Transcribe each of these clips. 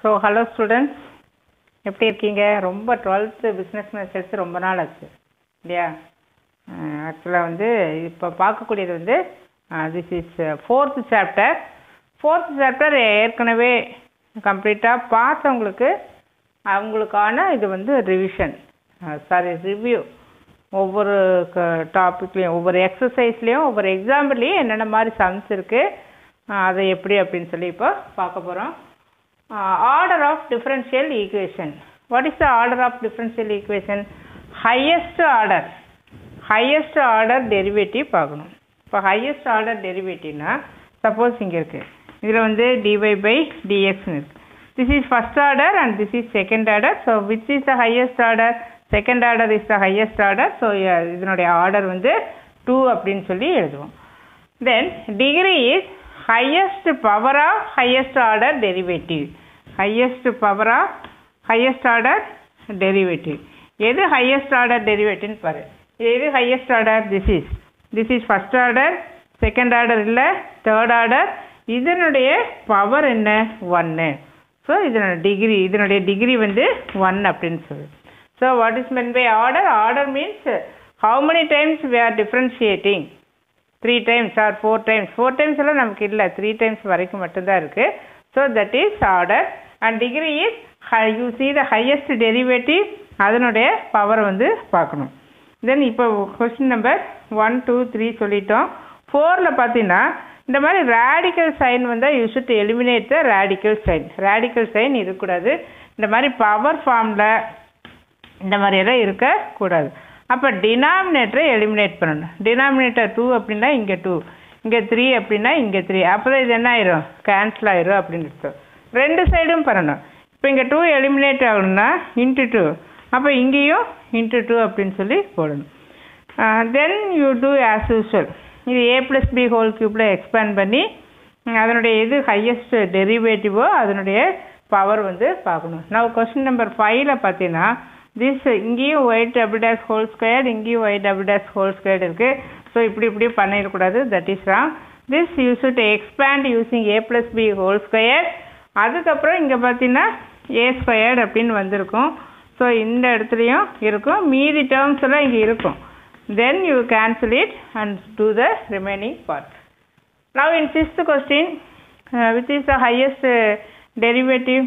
so hello students எப்படி இருக்கீங்க ரொம்ப டுவெல்த்து பிஸ்னஸ் மேத்ஸ் எடுத்து ரொம்ப நாள் ஆச்சு இல்லையா ஆக்சுவலாக வந்து இப்போ பார்க்கக்கூடியது வந்து this is fourth chapter fourth chapter ஏற்கனவே கம்ப்ளீட்டாக பார்த்தவங்களுக்கு அவங்களுக்கான இது வந்து ரிவிஷன் சாரி ரிவ்யூ ஒவ்வொரு டாப்பிக்லேயும் ஒவ்வொரு எக்ஸசைஸ்லேயும் ஒவ்வொரு எக்ஸாம்பிள்லேயும் என்னென்ன மாதிரி சம்ஸ் இருக்குது அதை எப்படி அப்படின்னு சொல்லி இப்போ பார்க்க போகிறோம் order of differential equation what is the order of differential equation highest order highest order derivative பார்க்கணும் இப்போ ஹையஸ்ட் ஆர்டர் டெரிவேட்டிவ்னா சப்போஸ் இங்கே இருக்குது இதில் வந்து டிஒய் பை டிஎக்ஸ்னு இருக்குது this is first order and this is second order so which is the highest order second order is the highest order so இதனுடைய order வந்து டூ அப்படின்னு சொல்லி எழுதுவோம் then degree is highest power of highest order derivative highest power of highest order derivative எது highest order டெரிவேட்டிவ்னு பாரு எது highest order this is this is first order second order இல்லை தேர்ட் ஆர்டர் இதனுடைய பவர் என்ன ஒன்று ஸோ இதனோட degree இதனுடைய டிகிரி வந்து ஒன் அப்படின்னு சொல்லு so what is meant by order order means how many times we are differentiating three times or four times four times எல்லாம் நமக்கு இல்லை த்ரீ டைம்ஸ் வரைக்கும் மட்டும்தான் இருக்குது so that is order and degree is you see the highest derivative அதனுடைய power வந்து பார்க்கணும் then இப்போ question number one two three சொல்லிட்டோம் ஃபோரில் பார்த்தீங்கன்னா இந்த மாதிரி ரேடிக்கல் சைன் வந்தால் you should eliminate the radical sign radical sign இருக்கக்கூடாது இந்த மாதிரி பவர் ஃபார்மில் இந்த மாதிரியெல்லாம் இருக்கக்கூடாது அப்போ டினாமினேட்டரை எலிமினேட் பண்ணணும் டினாமினேட்டர் டூ அப்படின்னா இங்கே டூ இங்கே த்ரீ அப்படின்னா இங்கே த்ரீ அப்போ தான் இது என்ன ஆயிரும் கேன்சல் ஆயிரும் அப்படின்னு அர்த்தம் ரெண்டு சைடும் பண்ணணும் இப்போ இங்கே டூ எலிமினேட் ஆகணும்னா இன்ட்டு டூ அப்போ இங்கேயும் இன்ட்டு டூ அப்படின்னு சொல்லி போடணும் then you do as usual இது ஏ ப்ளஸ் பி ஹோல் க்யூப்பில் எக்ஸ்பேண்ட் பண்ணி அதனுடைய இது ஹையஸ்ட் டெரிவேட்டிவோ அதனுடைய பவர் வந்து பார்க்கணும் நான் கொஸ்டின் நம்பர் ஃபைவ்ல பார்த்தீங்கன்னா திஸ் இங்கேயும் y double dash whole square இங்கேயும் y double dash whole square இருக்குது ஸோ இப்படி இப்படி பண்ணிடக்கூடாது that is wrong this you should expand using A plus B whole square அதுக்கப்புறம் இங்கே பார்த்தீங்கன்னா ஏ ஸ்கொயர்டு அப்படின்னு வந்திருக்கும் ஸோ இந்த இடத்துலையும் இருக்கும் மீதி டேர்ம்ஸ் எல்லாம் இங்கே இருக்கும் then you cancel it and do the remaining part now in fifth question which is the highest derivative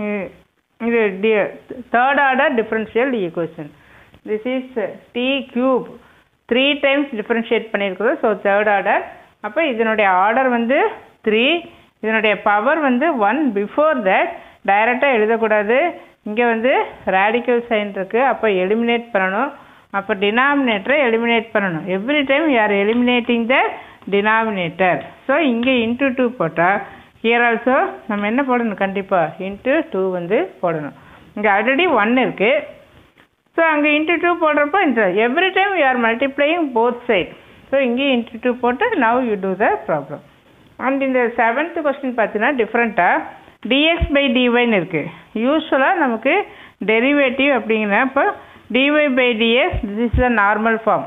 இது d third order differential equation this is d cube three times differentiate பண்ணியிருக்குது so third order அப்போ இதனுடைய order வந்து three இதனுடைய power வந்து one before that டைரெக்டாக எழுதக்கூடாது இங்கே வந்து ரேடிக்கல் சைன் இருக்குது அப்போ எலிமினேட் பண்ணணும் அப்போ டினாமினேட்டரை எலிமினேட் பண்ணணும் every time you're eliminating the denominator so இங்கே இன்ட்டு டூ போட்டால் ஹியர் ஆல்சோ நம்ம என்ன போடணும் கண்டிப்பாக இன்ட்டு டூ வந்து போடணும் இங்கே ஆல்ரெடி ஒன் இருக்குது ஸோ அங்கே இன்ட்டு டூ போடுறப்போ இந்த every time you are multiplying both side so இங்கேயும் இன்ட்டு டூ போட்டு now you do the problem and இந்த செவன்த் கொஸ்டின் பார்த்தீங்கன்னா டிஃப்ரெண்ட்டாக டிஎக்ஸ் பை டிஒய்னு இருக்குது யூஸ்வலாக நமக்கு டெரிவேட்டிவ் அப்படிங்கிறப்போ dy by dx this is the normal form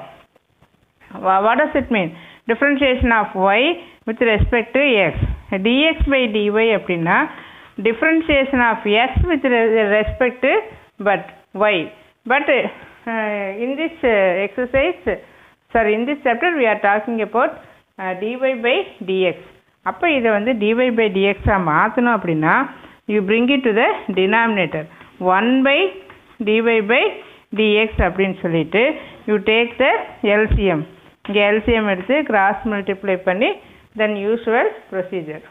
what does it mean differentiation of y with respect to x dx by dy அப்படின்னா differentiation of x with respect to but y but uh, in this uh, exercise sorry in this chapter we are talking about uh, dy by dx அப்போ இதை வந்து dy by dx மாற்றணும் அப்படின்னா you bring it to the denominator 1 by dy by dx அப்படின்னு சொல்லிட்டு you take the LCM இங்கே LCM எடுத்து cross multiply பண்ணி தென் யூஸ்வல் ப்ரொசீஜர்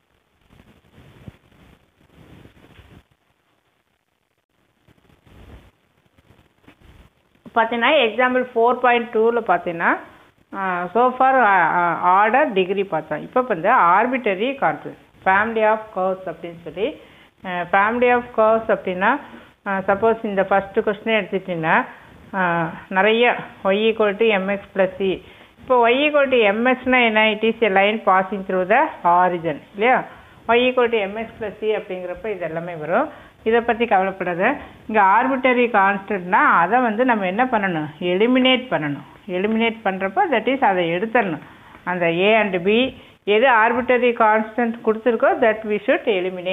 பார்த்தீங்கன்னா எக்ஸாம்பிள் ஃபோர் பாயிண்ட் டூவில் பார்த்தீங்கன்னா சோஃபார் ஆர்டர் டிகிரி பார்த்தோம் இப்போ வந்து arbitrary concept family of curves அப்படின்னு சொல்லி ஃபேமிலி ஆஃப் கர்வ்ஸ் அப்படின்னா சப்போஸ் இந்த ஃபஸ்ட்டு கொஸ்டினே எடுத்துட்டிங்கன்னா நிறைய y equal to mx plus c இப்போ ஒய் ஈக்குவல் டு எம்எக்ஸ்னால் என்ன it is a line passing through the origin இல்லையா y equal to mx plus c அப்படிங்கிறப்ப இது எல்லாமே வரும் இதை பற்றி கவலைப்படாத இங்கே ஆர்பிட்டரி கான்ஸ்டன்ட்னா அதை வந்து நம்ம என்ன பண்ணணும் எலிமினேட் பண்ணணும் எலிமினேட் பண்ணுறப்போ தட் இஸ் அதை எடுத்துடணும் அந்த ஏ அண்ட் பி எது ஆர்பிட்டரி கான்ஸ்டன்ட் கொடுத்துருக்கோ தட் வி ஷுட் எலிமினேட்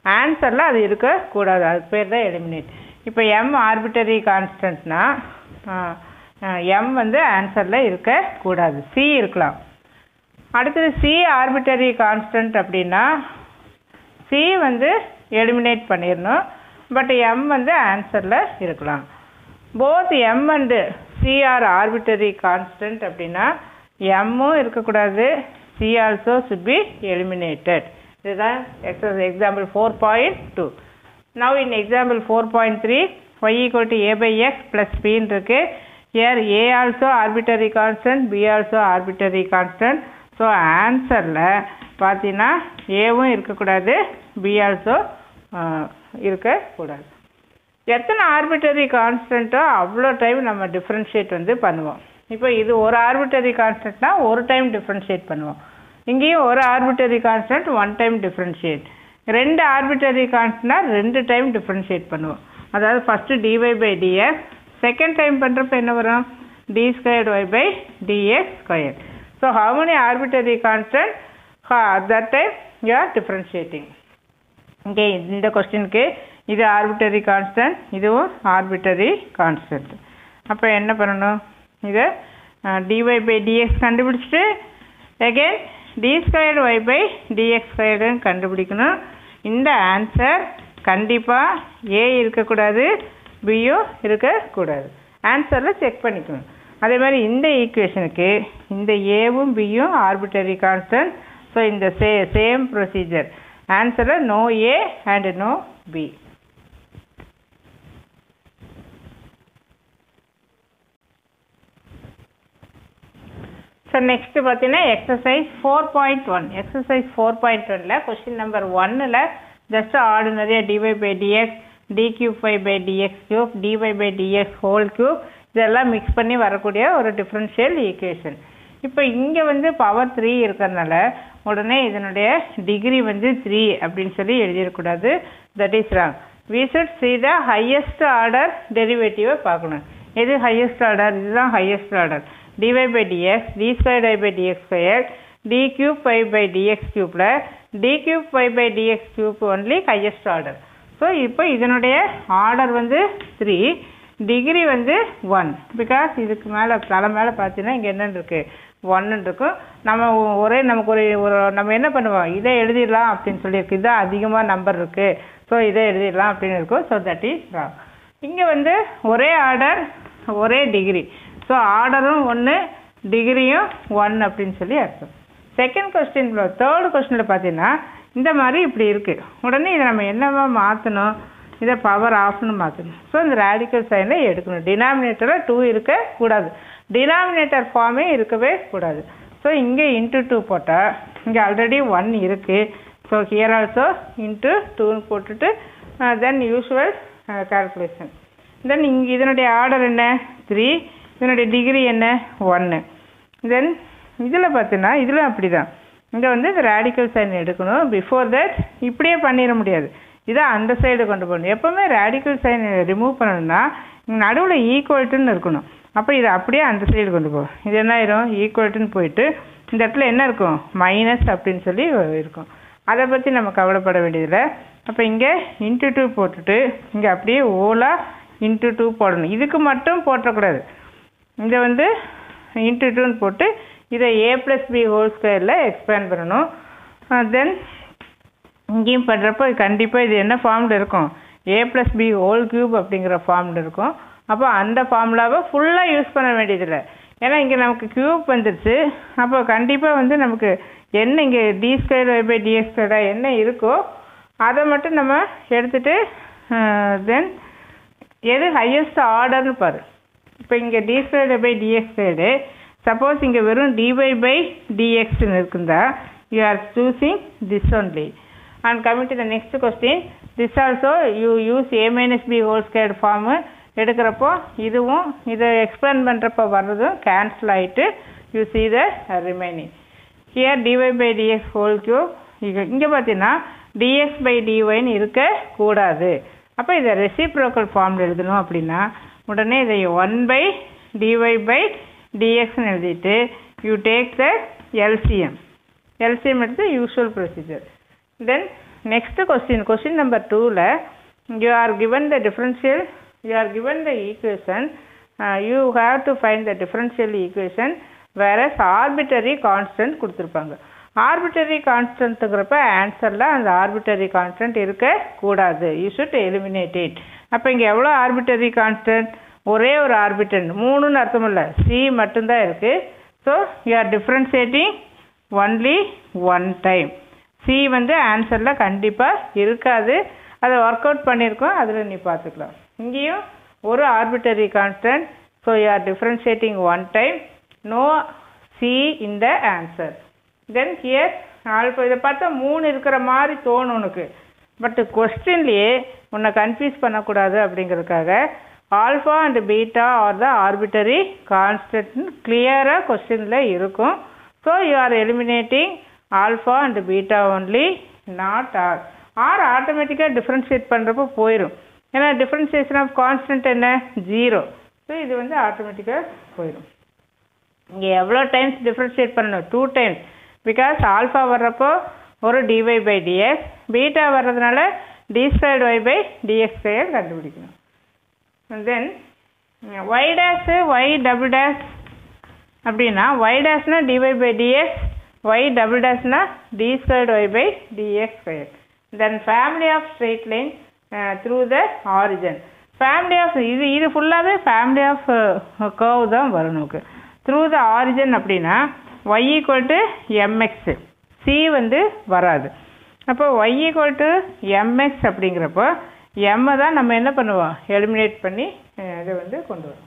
ஆன்சரில் அது இருக்கக்கூடாது அது பேர் தான் எலிமினேட் இப்போ எம் ஆர்பிட்டரி கான்ஸ்டன்ட்னா எம் வந்து ஆன்சரில் இருக்கக்கூடாது சி இருக்கலாம் அடுத்தது சி ஆர்பிட்டரி கான்ஸ்டன்ட் அப்படின்னா சி வந்து எலிமினேட் பண்ணிடணும் பட் எம் வந்து ஆன்சரில் இருக்கலாம் both M and C are arbitrary constant அப்படின்னா எம்மும் இருக்கக்கூடாது C also should be eliminated இதுதான் எக்ஸஸ் example four point two now in example four point three y equal to A by x plus பின்னு இருக்கு ஏர் A also arbitrary constant B also arbitrary constant so ஆன்சரில் பார்த்தீங்கன்னா ஏவும் இருக்கக்கூடாது B also இருக்கக்கூடாது எத்தனை ஆர்பிட்டரி கான்ஸ்டண்ட்டோ அவ்வளோ டைம் நம்ம டிஃப்ரென்ஷியேட் வந்து பண்ணுவோம் இப்போ இது ஒரு ஆர்பிட்டரி கான்ஸ்டன்ட்னா ஒரு டைம் டிஃப்ரென்ஷியேட் பண்ணுவோம் இங்கேயும் ஒரு arbitrary constant one time differentiate ரெண்டு ஆர்பிட்டரி கான்ஸ்டன்ட்னா ரெண்டு டைம் டிஃப்ரென்ஷியேட் பண்ணுவோம் அதாவது first dy by dx second time பண்ணுறப்ப என்ன வரும் d squared y by dx square so how many arbitrary constant that time you are differentiating இங்கே இந்த கொஸ்டினுக்கு இது ஆர்பிட்டரி கான்ஸ்டன்ட் இதுவும் ஆர்பிட்டரி கான்ஸ்டன்ட் அப்போ என்ன பண்ணணும் இதை டிஒய் பை டிஎக்ஸ் கண்டுபிடிச்சிட்டு again d squared y by dx ஸ்கொயர்டுன்னு கண்டுபிடிக்கணும் இந்த ஆன்சர் கண்டிப்பாக ஏ இருக்கக்கூடாது பியும் இருக்கக்கூடாது ஆன்சரில் செக் பண்ணிக்கணும் அதே மாதிரி இந்த ஈக்குவேஷனுக்கு இந்த ஏவும் பியும் ஆர்பிட்டரி கான்ஸ்டன்ட் ஸோ இந்த சே சேம் ப்ரொசீஜர் ஆன்சரில் no A and no B so next பார்த்தீங்கன்னா exercise four point one exercise four point ஒனில் கொஸ்டின் நம்பர் ஒன்னில் ஜஸ்ட் ஆர்டினரியாக dy by dx d cube five by dx cube dy by dx whole cube இதெல்லாம் mix பண்ணி வரக்கூடிய ஒரு differential equation இப்போ இங்கே வந்து பவர் த்ரீ இருக்கிறதுனால உடனே இதனுடைய டிகிரி வந்து த்ரீ அப்படின்னு சொல்லி எழுதிடக்கூடாது that is wrong we should see the highest order டெரிவேட்டிவை பார்க்கணும் எது ஹையஸ்ட் ஆர்டர் இதுதான் highest order dy by dx d squared i by dx squared d cube pi by dx cubeல d cube pi by dx cube only highest order so இப்போ இதனுடைய order வந்து three degree வந்து one because இதுக்கு மேலே தலை மேலே பார்த்தீங்கன்னா இங்கே என்னன்னு இருக்குது ஒன்னு இருக்கும் நம்ம ஒரே நமக்கு ஒரு ஒரு நம்ம என்ன பண்ணுவோம் இதை எழுதிடலாம் அப்படின்னு சொல்லியிருக்கு இதான் அதிகமாக நம்பர் இருக்குது ஸோ இதை எழுதிடலாம் அப்படின்னு இருக்கும் ஸோ தட் இஸ் ராங் இங்கே வந்து ஒரே ஆர்டர் ஒரே டிகிரி ஸோ ஆர்டரும் ஒன்று டிகிரியும் ஒன் அப்படின்னு சொல்லி அர்த்தம் செகண்ட் கொஸ்டின்ல தேர்டு கொஸ்டினில் பார்த்தீங்கன்னா இந்த மாதிரி இப்படி இருக்குது உடனே இதை நம்ம என்னவா மாற்றணும் இதை பவர் ஆஃப்னு மாற்றணும் ஸோ இந்த ரேடிக்கல் சைனில் எடுக்கணும் டினாமினேட்டரில் டூ இருக்கக்கூடாது டினாமினேட்டர் ஃபார்மே இருக்கவே கூடாது ஸோ இங்கே இன்ட்டு டூ போட்டால் இங்கே ஆல்ரெடி ஒன் இருக்குது ஸோ ஹியர் ஆல்சோ இன்ட்டு டூன்னு போட்டுட்டு தென் யூஸ்வல் கால்குலேஷன் தென் இங்கே இதனுடைய ஆர்டர் என்ன த்ரீ இதனுடைய டிகிரி என்ன ஒன்று தென் இதில் பார்த்தீங்கன்னா இதில் அப்படி தான் இங்கே வந்து இந்த ரேடிக்கல் சைன் எடுக்கணும் பிஃபோர் தட் இப்படியே பண்ணிட முடியாது இதை அந்த சைடு கொண்டு போகணும் எப்போவுமே ரேடிக்கல் சைன் ரிமூவ் பண்ணணும்னா நடுவில் ஈக்குவல்ட்டுன்னு இருக்கணும் அப்போ இதை அப்படியே அந்த சைடு கொண்டு போகும் இது என்ன ஆயிரும் ஈக்குவல்ட்டுன்னு போயிட்டு இந்த இடத்துல என்ன இருக்கும் மைனஸ் அப்படின்னு சொல்லி இருக்கும் அதை பற்றி நம்ம கவலைப்பட வேண்டியதில்லை அப்போ இங்கே இன்ட்டு டூ போட்டுட்டு இங்கே அப்படியே ஓலாக இன்ட்டு டூ போடணும் இதுக்கு மட்டும் போட்டக்கூடாது இதை வந்து இன்ட்டு டூன்னு போட்டு இதை ஏ ப்ளஸ் பி ஹோல் ஸ்கொயரில் எக்ஸ்பேண்ட் பண்ணணும் தென் இங்கேயும் பண்ணுறப்போ கண்டிப்பாக இது என்ன ஃபார்மில் இருக்கும் A plus B whole cube அப்படிங்கிற ஃபார்மில் இருக்கும் அப்போ அந்த ஃபார்முலாவை ஃபுல்லாக யூஸ் பண்ண வேண்டியதில்லை ஏன்னா இங்கே நமக்கு க்யூப் வந்துருச்சு அப்போ கண்டிப்பாக வந்து நமக்கு என்ன இங்கே d square y by dx ஸ்கொயர்டாக என்ன இருக்கோ அதை மட்டும் நம்ம எடுத்துகிட்டு தென் எது ஹையஸ்ட் ஆர்டர்னு பாரு இப்போ இங்கே d squared by dx squared suppose இங்கே வெறும் டிஒy பை டிஎக்ஸ்னு இருக்குந்தா you are choosing this only and coming to the next question this also you use A minus B whole squared form எடுக்கிறப்போ இதுவும் இதை எக்ஸ்பிளைன் பண்ணுறப்போ வர்றதும் கேன்சல் ஆகிட்டு you see the remaining here dy by dx whole cube இங்கே இங்கே பார்த்தீங்கன்னா dx by டிஒய்னு இருக்கக்கூடாது அப்போ இதை ரெசிப்ரோக்கல் ஃபார்மில் எழுதணும் அப்படின்னா உடனே இதை ஒன் பை டிஒய் பை டிஎக்ஸ்னு எழுதிட்டு you take the LCM LCM எடுத்து usual procedure then next question question number 2ல you are given the differential you are given the equation uh, you have to find the differential equation whereas arbitrary constant கொடுத்துருப்பாங்க arbitrary constantங்கிறப்ப ஆன்சரில் அந்த arbitrary constant இருக்கக்கூடாது you should eliminate it அப்போ இங்கே எவ்வளோ arbitrary constant ஒரே ஒரு ஆர்பிட்டன் மூணுன்னு அர்த்தம் இல்லை சி மட்டும்தான் இருக்குது so you are differentiating only one time C வந்து ஆன்சரில் கண்டிப்பாக இருக்காது அதை ஒர்க் அவுட் பண்ணியிருக்கோம் அதில் நீ பார்த்துக்கலாம் இங்கேயும் ஒரு arbitrary constant so you are differentiating one time no C in the answer then here alpha இதை பார்த்தா மூணு இருக்கிற மாதிரி தோணும் உனக்கு பட் கொஸ்டின்லேயே உன்னை கன்ஃபியூஸ் பண்ணக்கூடாது அப்படிங்கிறதுக்காக alpha and beta are the arbitrary constant கிளியராக கொஸ்டினில் இருக்கும் so you are eliminating alpha and beta only not R R ஆட்டோமேட்டிக்காக டிஃப்ரென்ஷியேட் பண்ணுறப்போ போயிடும் ஏன்னா டிஃப்ரென்சியேஷன் ஆஃப் கான்ஸ்டன்ட் என்ன ஜீரோ ஸோ இது வந்து ஆட்டோமேட்டிக்காக போயிடும் இங்கே எவ்வளோ டைம்ஸ் டிஃப்ரென்ஷியேட் பண்ணணும் டூ டைம்ஸ் பிகாஸ் ஆல்ஃபா வர்றப்போ ஒரு டிஒய் பை டிஎக்ஸ் பீட்டா வர்றதுனால d squared y by dx square கண்டுபிடிக்கணும் then y dash y double dash அப்படின்னா ஒய் டேஷ்னா dy by dx y double டேஷ்னா d squared y by dx square then family of straight line through the origin family of இது இது ஃபுல்லாகவே family of curve தான் வரும் நமக்கு through the origin அப்படின்னா y equal to mx C வந்து வராது அப்போ ஒய் ஈக்குவல் டு எம்எக்ஸ் அப்படிங்கிறப்போ எம்மை தான் நம்ம என்ன பண்ணுவோம் எலிமினேட் பண்ணி அஹ், இதை வந்து கொண்டு வரோம்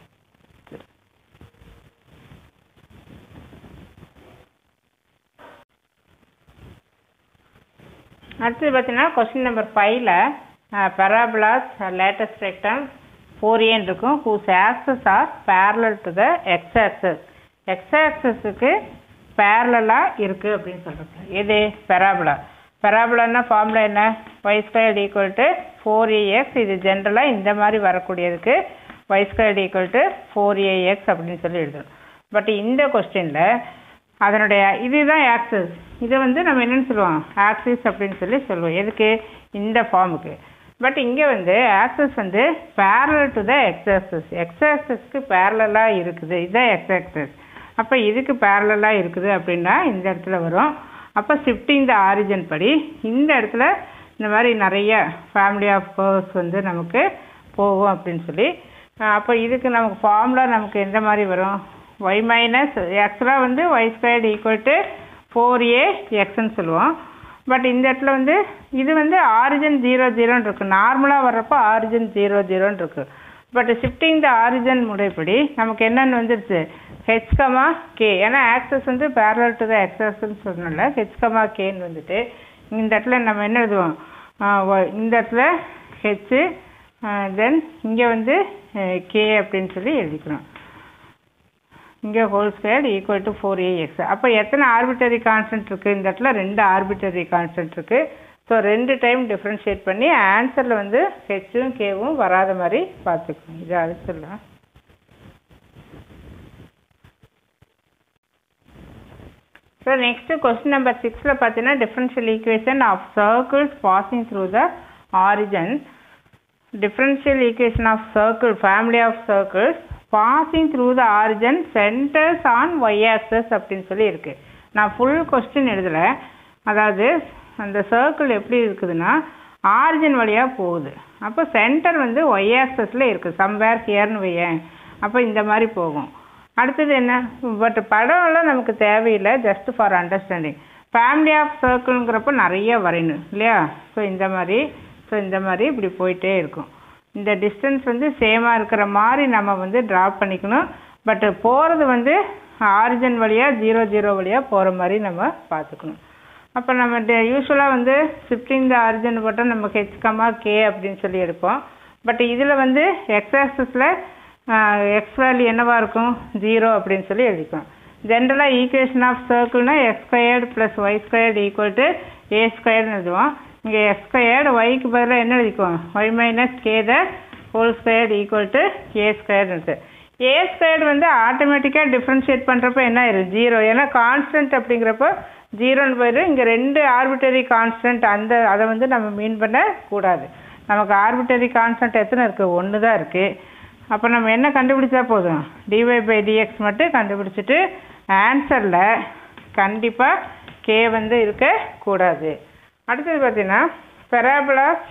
அடுத்தது பார்த்தீங்கன்னா கொஸ்டின் நம்பர் ஃபைவ்ல பெராபுலாஸ் லேட்டஸ்ட் ரெக்டம் ஃபோர் ஏன் இருக்கும் whose axis are parallel to the x axis x ஆக்சஸுக்கு பேரலாக இருக்குது அப்படின்னு சொல்கிறாங்க எது பெராபுலா பெராபுலான்னா ஃபார்முலா என்ன y squared equal to four ax இது ஜென்ரலாக இந்த மாதிரி வரக்கூடியதுக்கு y squared equal to four ax அப்படின்னு சொல்லி எழுதணும் பட் இந்த கொஸ்டினில் அதனுடைய இதுதான் ஆக்சஸ் இதை வந்து நம்ம என்னன்னு சொல்லுவோம் ஆக்சிஸ் அப்படின்னு சொல்லி சொல்லுவோம் எதுக்கு இந்த ஃபார்முக்கு பட் இங்கே வந்து ஆக்சஸ் வந்து parallel to the x axis x ஆக்சஸ்க்கு பேரலாக இருக்குது இதுதான் எக்ஸ் ஆக்சஸ் அப்போ இதுக்கு பேரலாக இருக்குது அப்படின்னா இந்த இடத்துல வரும் அப்போ ஷிஃப்டிங் த ஆரிஜின் படி இந்த இடத்துல இந்த மாதிரி நிறைய ஃபேமிலி ஆஃப் கர்வ்ஸ் வந்து நமக்கு போகும் அப்படின்னு சொல்லி அஹ் அப்போ இதுக்கு நமக்கு ஃபார்முலா நமக்கு எந்த மாதிரி வரும் ஒய் மைனஸ் ஆக்சுவலாக வந்து y squared equal to four A எக்ஸ்ன்னு சொல்லுவோம் பட் இந்த இடத்துல வந்து இது வந்து ஆரிஜின் ஜீரோ ஜீரோன்னு இருக்குது நார்மலாக வர்றப்போ ஆரிஜின் ஜீரோ ஜீரோன்னு இருக்குது பட் ஷிஃப்டிங் த ஆரிஜின் முறைப்படி நமக்கு என்னென்னு வந்துருச்சு ஹெச் கமா கே ஏன்னா ஆக்சஸ் வந்து parallel டு த எக்ஸஸ்ன்னு சொன்னோம்ல ஹெச் கமா கேன்னு வந்துட்டு இந்த இடத்துல நம்ம என்ன எழுதுவோம் ஆஹ் வ- இந்த இடத்துல ஹெச்சு தென் இங்கே வந்து கே அப்படின்னு சொல்லி எழுதிக்கிறோம் இங்கே whole square equal to four ax அப்போ எத்தனை ஆர்பிட்டரி கான்ஸ்டன்ட் இருக்குது இந்த இடத்துல ரெண்டு ஆர்பிட்டரி கான்ஸ்டன்ட் இருக்குது ஸோ ரெண்டு டைம் டிஃப்ரென்ஷியேட் பண்ணி ஆன்சரில் வந்து ஹெச்சும் கேவும் வராத மாதிரி பார்த்துக்கணும் இது அழிச்சிடலாம் ஸோ நெக்ஸ்ட்டு கொஸ்டின் நம்பர் சிக்ஸில் பார்த்தீங்கன்னா differential equation of circles passing through the origin differential equation of circle family of circles passing through the origin centers on y axis அப்படின்னு சொல்லி இருக்கு நான் ஃபுல் கொஸ்டின் எழுதல அதாவது அந்த சர்க்கிள் எப்படி இருக்குதுன்னா ஆரிஜின் வழியாக போகுது அப்போ சென்டர் வந்து ஒய் ஆக்சஸில் இருக்குது சம்வேர் ஹியர்னு வையேன் அப்போ இந்த மாதிரி போகும் அடுத்தது என்ன பட் படம்லாம் நமக்கு தேவையில்லை just for understanding family of சர்க்கிள்ங்கிறப்ப நிறைய வரையணும் இல்லையா ஸோ இந்த மாதிரி ஸோ இந்த மாதிரி இப்படி போயிட்டே இருக்கும் இந்த டிஸ்டன்ஸ் வந்து சேமாக இருக்கிற மாதிரி நம்ம வந்து ட்ரா பண்ணிக்கணும் பட் போகிறது வந்து ஆரிஜின் வழியாக ஜீரோ ஜீரோ வழியாக போகிற மாதிரி நம்ம பார்த்துக்கணும் அப்போ நம்ம யூஸ்வலாக வந்து ஷிஃப்டிங் த ஆரிஜின் போட்டால் நம்ம ஹெச் கமா கே அப்படின்னு சொல்லி எடுப்போம் பட் இதில் வந்து எக்ஸ் ஆக்சஸில் எக்ஸ் வேல்யூ என்னவா இருக்கும் ஜீரோ அப்படின்னு சொல்லி எழுதிக்குவோம் ஜென்ரலாக ஈக்குவேஷன் ஆஃப் சர்க்கிள்னா x squared plus y squared equal to a ஸ்கொயர்னு எழுதுவோம் இங்கே எக்ஸ் ஸ்கொயர்டு ஒய்க்கு பதிலாக என்ன எழுதிக்குவோம் y minus k the whole squared equal to a squared a squared வந்து ஆட்டோமேட்டிக்காக டிஃப்ரென்ஷியேட் பண்ணுறப்ப என்ன ஆயிரும் ஜீரோ ஏன்னா கான்ஸ்டன்ட் அப்படிங்கிறப்போ ஜீரோன்னு போயிடும் இங்கே ரெண்டு ஆர்பிட்டரி கான்ஸ்டன்ட் அந்த அதை வந்து நம்ம மீன் பண்ண கூடாது நமக்கு ஆர்பிட்டரி கான்ஸ்டன்ட் எத்தனை இருக்குது ஒன்று தான் இருக்குது அப்போ நம்ம என்ன கண்டுபிடிச்சா போதும் டிஒய் பை டிஎக்ஸ் மட்டும் கண்டுபிடிச்சிட்டு ஆன்சரில் கண்டிப்பாக கே வந்து இருக்கக்கூடாது அடுத்தது பார்த்தீங்கன்னா parabolas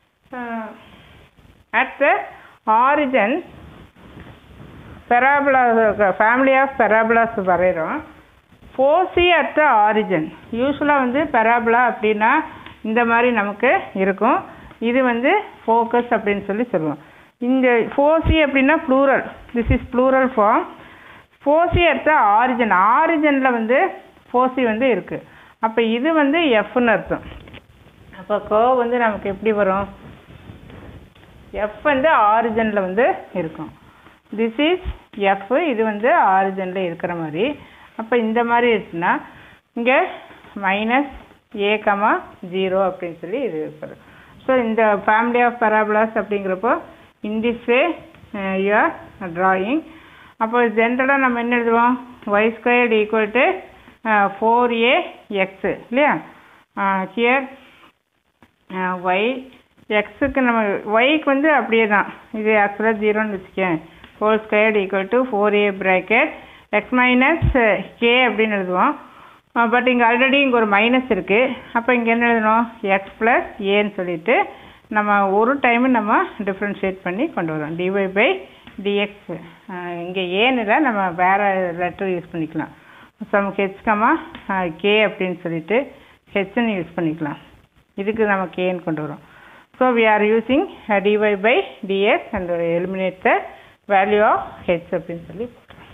at the origin parabola family of parabolas வரைகிறோம் ஃபோசி அட் த ஆரிஜன் யூஸ்வலாக வந்து பெராபலா அப்படின்னா இந்த மாதிரி நமக்கு இருக்கும் இது வந்து ஃபோக்கஸ் அப்படின்னு சொல்லி சொல்லுவோம் இந்த ஃபோசி அப்படின்னா plural this is plural form foci at the origin ஆரிஜனில் வந்து ஃபோசி வந்து இருக்குது அப்போ இது வந்து எஃப்னு அர்த்தம் அப்போ கோ வந்து நமக்கு எப்படி வரும் எஃப் வந்து ஆரிஜனில் வந்து இருக்கும் திஸ் இஸ் எஃப் இது வந்து ஆரிஜனில் இருக்கிற மாதிரி அப்போ இந்த மாதிரி இருக்குன்னா இங்கே மைனஸ் ஏ கமா ஜீரோ அப்படின்னு சொல்லி இது இருக்கிறது ஸோ இந்த ஃபேமிலி ஆஃப் பராபலாஸ் அப்படிங்கிறப்போ in this way you are drawing அப்போ ஜென்ரலாக நம்ம என்ன எழுதுவோம் y squared equal to four a x இல்லையா ஹியர் ஒய் எக்ஸுக்கு நம்ம ஒய்க்கு வந்து அப்படியே தான் இது ஆக்சுவலாக ஜீரோன்னு வச்சுக்கேன் four squared equal to four a bracket x minus k அப்படின்னு எழுதுவோம் பட் இங்கே ஆல்ரெடி இங்கே ஒரு மைனஸ் இருக்குது அப்போ இங்கே என்ன எழுதணும் எக்ஸ் ப்ளஸ் ஏன்னு சொல்லிட்டு நம்ம ஒரு டைமு நம்ம டிஃப்ரென்ஷியேட் பண்ணி கொண்டு வரோம் டிஒய் பை டிஎக்ஸ் இங்கே ஏன்னு இல்லை நம்ம வேறு லெட்டர் யூஸ் பண்ணிக்கலாம் ஸோ நமக்கு ஹெச்கமா கே அப்படின்னு சொல்லிட்டு ஹெச்னு யூஸ் பண்ணிக்கலாம் இதுக்கு நம்ம கேன்னு கொண்டு வரோம் so we are using dy by dx and eliminate the value of h அப்படின்னு சொல்லி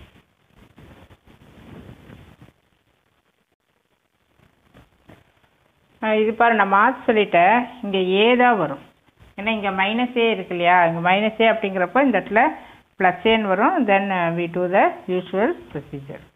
இது பாரு நான் மாற்றி சொல்லிட்டேன் இங்கே ஏ தான் வரும் ஏன்னா இங்கே மைனஸ் ஏ இருக்கு இல்லையா இங்கே மைனஸ் ஏ அப்படிங்கிறப்போ இந்த இடத்துல ப்ளஸ் ஏன்னு வரும் then we do the usual procedure